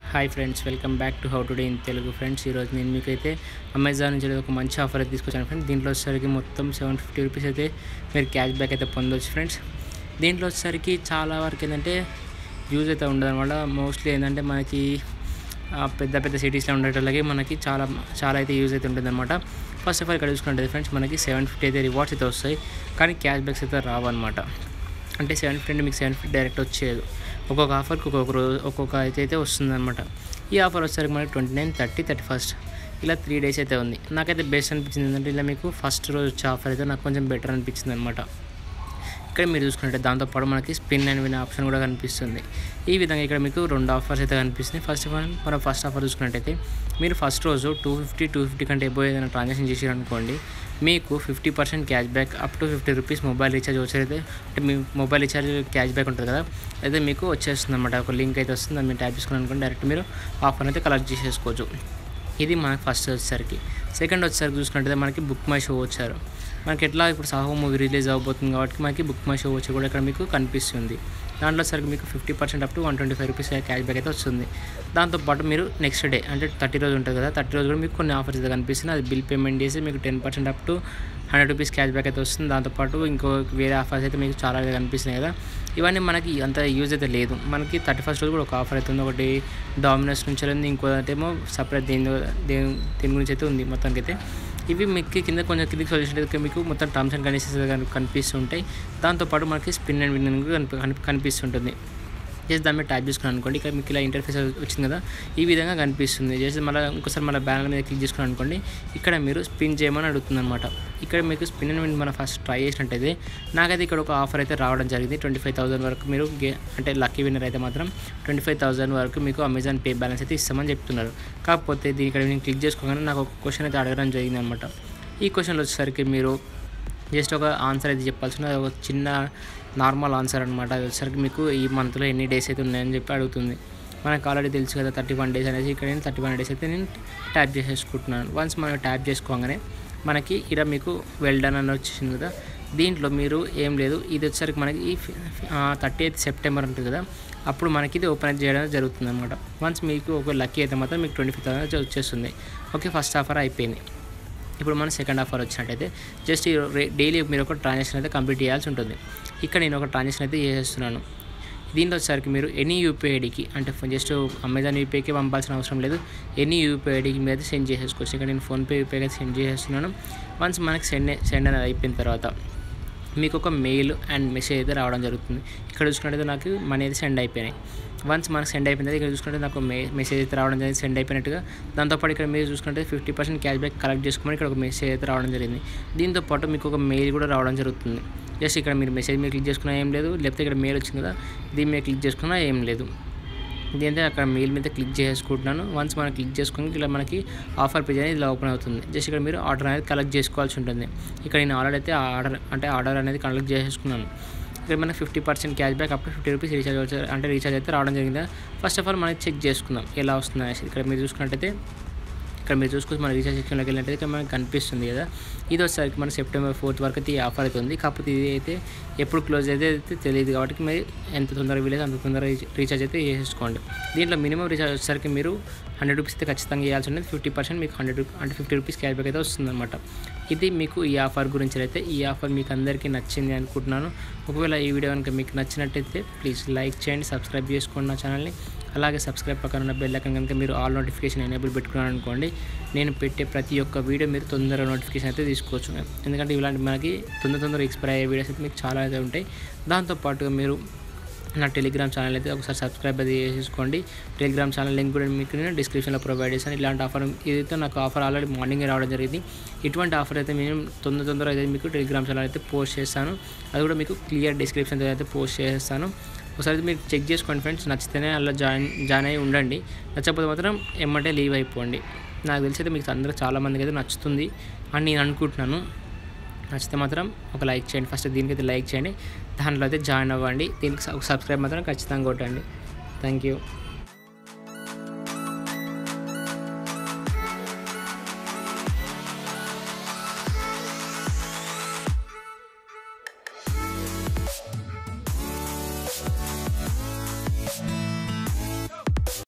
hi friends welcome back to how today in Telugu friends ఈరోజు నేను మీకైతే అమెజాన్ నుంచి ఒక మంచి ఆఫర్ అయితే తీసుకొచ్చాను ఫ్రెండ్స్ దీంట్లో వచ్చేసరికి మొత్తం సెవెన్ ఫిఫ్టీ రూపీస్ అయితే మీరు క్యాష్ బ్యాక్ అయితే పొందొచ్చు ఫ్రెండ్స్ దీంట్లో వచ్చేసరికి చాలా వరకు ఏంటంటే యూజ్ అయితే ఉండదు అనమాట మోస్ట్లీ ఏంటంటే మనకి ఆ, పెద్ద పెద్ద సిటీస్లో ఉండేటోళ్ళకి మనకి చాలా చాలా అయితే యూజ్ అయితే ఉంటుంది అనమాట ఫస్ట్ ఆఫ్ ఆల్ ఇక్కడ చూసుకుంటే ఫ్రెండ్స్ మనకి సెవెన్ ఫిఫ్టీ అయితే రివార్డ్స్ అయితే వస్తాయి కానీ క్యాష్ బ్యాక్స్ అయితే రావన్నమాట అంటే సెవెన్ ఫిఫ్టీ అంటే మీకు సెవెన్ ఫిఫ్టీ డైరెక్ట్ వచ్చేది ఒక్కొక్క ఆఫర్కి ఒక్కొక్క రోజు ఒక్కొక్క అయితే అయితే వస్తుందన్నమాట ఈ ఆఫర్ వచ్చేసరికి మనకి twenty nine thirty thirty first ఇలా త్రీ డేస్ అయితే ఉంది నాకైతే బెస్ట్ అనిపించింది ఏంటంటే ఇలా మీకు ఫస్ట్ రోజు వచ్చే ఆఫర్ అయితే నాకు కొంచెం బెటర్ అనిపించింది అనమాట ఇక్కడ మీరు చూసుకుంటే దాంతోపాటు మనకి స్పిన్ అండ్ విన్ ఆప్షన్ కూడా కనిపిస్తుంది ఈ విధంగా ఇక్కడ మీకు రెండు ఆఫర్స్ అయితే కనిపిస్తున్నాయి ఫస్ట్ ఆఫ్ ఆల్ మనం ఫస్ట్ ఆఫర్ చూసుకున్నట్టయితే మీరు ఫస్ట్ రోజు టూ ఫిఫ్టీ టూ ఫిఫ్టీ కంటే ఎబో ఏదైనా ట్రాన్సాక్షన్ చేసారనుకోండి మీకు fifty percent cash back up to fifty rupees mobile recharge వచ్చేది అంటే మీ మొబైల్ రీఛార్జ్ క్యాష్ బ్యాక్ ఉంటుంది కదా అయితే మీకు వచ్చేస్తుంది అనమాట ఒక లింక్ అయితే వస్తుంది దాన్ని మీరు ట్యాప్ చేసుకుని అనుకోండి డైరెక్ట్ మీరు ఆఫర్ అయితే కలెక్ట్ చేసేసుకోవచ్చు ఇది మనకి ఫస్ట్ వచ్చేసరికి సెకండ్ వచ్చేసరికి చూసుకుంటే మనకి బుక్ మై షో వచ్చారు మనకి ఎట్లా ఇప్పుడు సాహో మూవీ రిలీజ్ అవబోతుంది కాబట్టి మనకి బుక్ మై షో వచ్చి కూడా ఇక్కడ మీకు కనిపిస్తుంది దాంట్లో సరికి మీకు fifty percent up to one twenty five rupees cash back అయితే వస్తుంది దాంతోపాటు మీరు నెక్స్ట్ డే అంటే థర్టీ రోజు ఉంటుంది కదా థర్టీ రోజు కూడా మీకు కొన్ని ఆఫర్స్ అయితే కనిపిస్తుంది అది బిల్ పేమెంట్ చేసి మీకు ten percent up to hundred rupees cash back అయితే వస్తుంది దాంతోపాటు ఇంకో వేరే ఆఫర్స్ అయితే మీకు చాలా అయితే కనిపిస్తున్నాయి కదా ఇవన్నీ మనకి అంత యూజ్ అయితే లేదు మనకి థర్టీ ఫస్ట్ రోజు కూడా ఒక ఆఫర్ అయితే ఉంది ఒకటి డామినోస్ నుంచి ఉంది ఇంకోటి ఏమో సపరేట్ దీని దేని దీని గురించి అయితే ఉంది మొత్తానికి అయితే ఇవి మీకు కింద కొంచెం కిందకి సొల్యూషన్ అయితే మీకు మొత్తం టర్మ్స్ అండ్ కండిషన్స్ కనిపిస్తుంటాయి దాంతోపాటు మనకి స్పిన్ అండ్ విన్ కనిపి కనిపిస్తుంటుంది జస్ట్ దాని మీద ట్యాప్ చేసుకుని అనుకోండి ఇక్కడ మీకు ఇలా ఇంటర్ఫేస్ వచ్చింది కదా ఈ విధంగా కనిపిస్తుంది జస్ట్ మళ్ళీ ఇంకోసారి మళ్ళీ బ్యానర్ మీద క్లిక్ చేసుకుని అనుకోండి ఇక్కడ మీరు స్పిన్ చేయమని అడుగుతుంది అనమాట ఇక్కడ మీకు స్పిన్ అండ్ విన్ మనం ఫస్ట్ ట్రై చేసినట్టయితే నాకైతే ఇక్కడ ఒక ఆఫర్ అయితే రావడం జరిగింది ట్వంటీ ఫైవ్ థౌసండ్ వరకు మీరు గే అంటే లక్కీ విన్నర్ అయితే మాత్రం ట్వంటీ ఫైవ్ థౌసండ్ వరకు మీకు అమెజాన్ పే బ్యాలెన్స్ అయితే ఇస్తామని చెప్తున్నారు కాకపోతే దీని ఇక్కడ నేను క్లిక్ చేసుకోగానే నాకు ఒక క్వశ్చన్ అయితే అడగడం జరిగింది అనమాట ఈ క్వశ్చన్లో వచ్చేసరికి మీరు జస్ట్ ఒక ఆన్సర్ అయితే చెప్పాల్సిన ఒక చిన్న నార్మల్ ఆన్సర్ అనమాట అది వచ్చేసరికి మీకు ఈ మంత్లో ఎన్ని డేస్ అయితే ఉన్నాయని చెప్పి అడుగుతుంది మనకు ఆల్రెడీ తెలుసు కదా థర్టీ వన్ డేస్ అనేసి ఇక్కడ నేను థర్టీ వన్ డేస్ అయితే నేను ట్యాప్ చేసేసుకుంటున్నాను వన్స్ మనం ట్యాప్ చేసుకోగానే మనకి ఇక్కడ మీకు వెల్ డన్ అని వచ్చేసింది కదా దీంట్లో మీరు ఏం లేదు ఇది వచ్చేసరికి మనకి ఈ థర్టీ ఎయిత్ సెప్టెంబర్ ఉంటుంది కదా అప్పుడు మనకి ఇది ఓపెన్ చేయడం జరుగుతుంది అనమాట వన్స్ మీకు ఒక లక్కీ అయితే మాత్రం మీకు ట్వంటీ ఫైవ్ థౌసండ్ వచ్చేస్తుంది ఓకే ఫస్ట్ ఆఫర్ అయిపోయింది ఇప్పుడు మన సెకండ్ ఆఫర్ వచ్చినట్టయితే జస్ట్ డైలీ మీరు ఒక ట్రాన్సాక్షన్ అయితే కంప్లీట్ చేయాల్సి ఉంటుంది ఇక్కడ నేను ఒక ట్రాన్సాక్షన్ అయితే చేసేస్తున్నాను దీంట్లో వచ్చేసరికి మీరు ఎనీ యూపీఐ ఐడికి అంటే జస్ట్ అమెజాన్ యూపీఐకి పంపాల్సిన అవసరం లేదు ఎనీ యూపీఐ ఐడికి మీరు అయితే సెండ్ చేసేసుకోవచ్చు ఇక్కడ నేను ఫోన్పే యూపీఐ అయితే సెండ్ చేసేస్తున్నాను వన్స్ మనకి సెండ్ సెండ్ అనేది అయిపోయిన తర్వాత మీకు ఒక మెయిల్ అండ్ మెసేజ్ అయితే రావడం జరుగుతుంది ఇక్కడ చూసుకున్నట్టయితే నాకు మనీ అయితే సెండ్ అయిపోయినాయి వన్స్ మనకు సెండ్ అయిపోయింది ఇక్కడ చూసుకుంటే నాకు మే మెసేజ్ అయితే రావడం జరిగింది సెండ్ అయిపోయినట్టుగా దాంతోపాటు ఇక్కడ మీరు చూసుకుంటే fifty percent cash back collect చేసుకోమని ఇక్కడ ఒక మెసేజ్ అయితే రావడం జరిగింది దీంతో పాటు మీకు ఒక మెయిల్ కూడా రావడం జరుగుతుంది జస్ట్ ఇక్కడ మీరు మెసేజ్ మీద క్లిక్ చేసుకున్నా ఏం లేదు లేకపోతే ఇక్కడ మెయిల్ వచ్చింది కదా దీని మీద క్లిక్ చేసుకున్నా ఏం లేదు ఇదేంటే అక్కడ మెయిల్ మీద క్లిక్ చేసుకుంటున్నాను వన్స్ మనం క్లిక్ చేసుకుని ఇలా మనకి ఆఫర్ పేజ్ అనేది ఇలా ఓపెన్ అవుతుంది జస్ట్ ఇక్కడ మీరు ఆర్డర్ అనేది కలెక్ట్ చేసుకోవాల్సి ఉంటుంది ఇక్కడ నేను ఆల్రెడీ అయితే ఆర్డర్ అంటే ఆర్డర్ అనేది కలెక్ట్ చేసుకున్నాను ఇక్కడ మనకి fifty percent cash back up to fifty rupees recharge వచ్చారు అంటే రీఛార్జ్ అయితే రావడం జరిగింది ఫస్ట్ ఆఫ్ ఆల్ మనం చెక్ చేసుకుందాం ఎలా వస్తుంది అనేసి ఇక్కడ మీరు చూసుకున్నట్టయితే ఇక్కడ మీరు చూసుకొని మన రీఛార్జ్ సెక్షన్లోకి వెళ్ళినట్టయితే ఇక్కడ మనకి కనిపిస్తుంది కదా ఇది వచ్చేసరికి మన సెప్టెంబర్ ఫోర్త్ వరకు అయితే ఈ ఆఫర్ అయితే ఉంది కాకపోతే ఇది అయితే ఎప్పుడు క్లోజ్ అయితే అయితే తెలియదు కాబట్టి మరి ఎంత తొందరగా వీలైతే అంత తొందరగా రీఛార్జ్ అయితే చేసుకోండి దీంట్లో మినిమం రీఛార్జ్ వచ్చేసరికి మీరు హండ్రెడ్ రూపీస్ అయితే ఖచ్చితంగా చేయాల్సి ఉంటుంది ఫిఫ్టీ పర్సెంట్ మీకు హండ్రెడ్ అంటే ఫిఫ్టీ రూపీస్ క్యాష్ బ్యాక్ అయితే వస్తుందన్నమాట ఇది మీకు ఈ ఆఫర్ గురించి అయితే ఈ ఆఫర్ మీకు అందరికీ నచ్చింది అనుకుంటున్నాను ఒకవేళ ఈ వీడియో కనుక మీకు నచ్చినట్టయితే ప్లీజ్ లైక్ చేయండి సబ్స్క్రైబ్ చేసుకోండి నా ఛానల్ని అలాగే సబ్స్క్రైబ్ పక్కన ఉన్న బెల్ ఐకాన్ కనుక మీరు ఆల్ నోటిఫికేషన్ ఎనేబుల్ పెట్టుకున్నాను అనుకోండి నేను పెట్టే ప్రతి ఒక్క వీడియో మీరు తొందరగా నోటిఫికేషన్ అయితే తీసుకోవచ్చు ఎందుకంటే ఇలాంటి మనకి తొందర తొందర ఎక్స్పైర్ అయ్యే వీడియోస్ అయితే మీకు చాలా అయితే ఉంటాయి దాంతోపాటుగా మీరు నా టెలిగ్రామ్ ఛానల్ అయితే ఒకసారి సబ్స్క్రైబ్ అయితే చేసుకోండి టెలిగ్రామ్ ఛానల్ లింక్ కూడా మీకు నేను డిస్క్రిప్షన్లో ప్రొవైడ్ చేశాను ఇలాంటి ఆఫర్ ఇదైతే నాకు ఆఫర్ ఆల్రెడీ మార్నింగ్ రావడం జరిగింది ఇటువంటి ఆఫర్ అయితే నేను తొందర తొందర అయితే మీకు టెలిగ్రామ్ ఛానల్ అయితే పోస్ట్ చేస్తాను అది కూడా మీకు క్లియర్ డిస్క్రిప్షన్ అయితే పోస్ట్ చేస్తాను ఒకసారి మీరు చెక్ చేసుకోండి ఫ్రెండ్స్ నచ్చితేనే అలా జాయిన్ జాయిన్ అయ్యి ఉండండి నచ్చకపోతే మాత్రం ఎమ్మటే లీవ్ అయిపోండి నాకు తెలిసి అయితే మీకు అందరూ చాలామందికి అయితే నచ్చుతుంది అని నేను అనుకుంటున్నాను నచ్చితే మాత్రం ఒక లైక్ చేయండి ఫస్ట్ దీనికైతే లైక్ చేయండి దాంట్లో అయితే జాయిన్ అవ్వండి దీనికి సబ్స్క్రైబ్ మాత్రం ఖచ్చితంగా కొట్టండి థ్యాంక్ యూ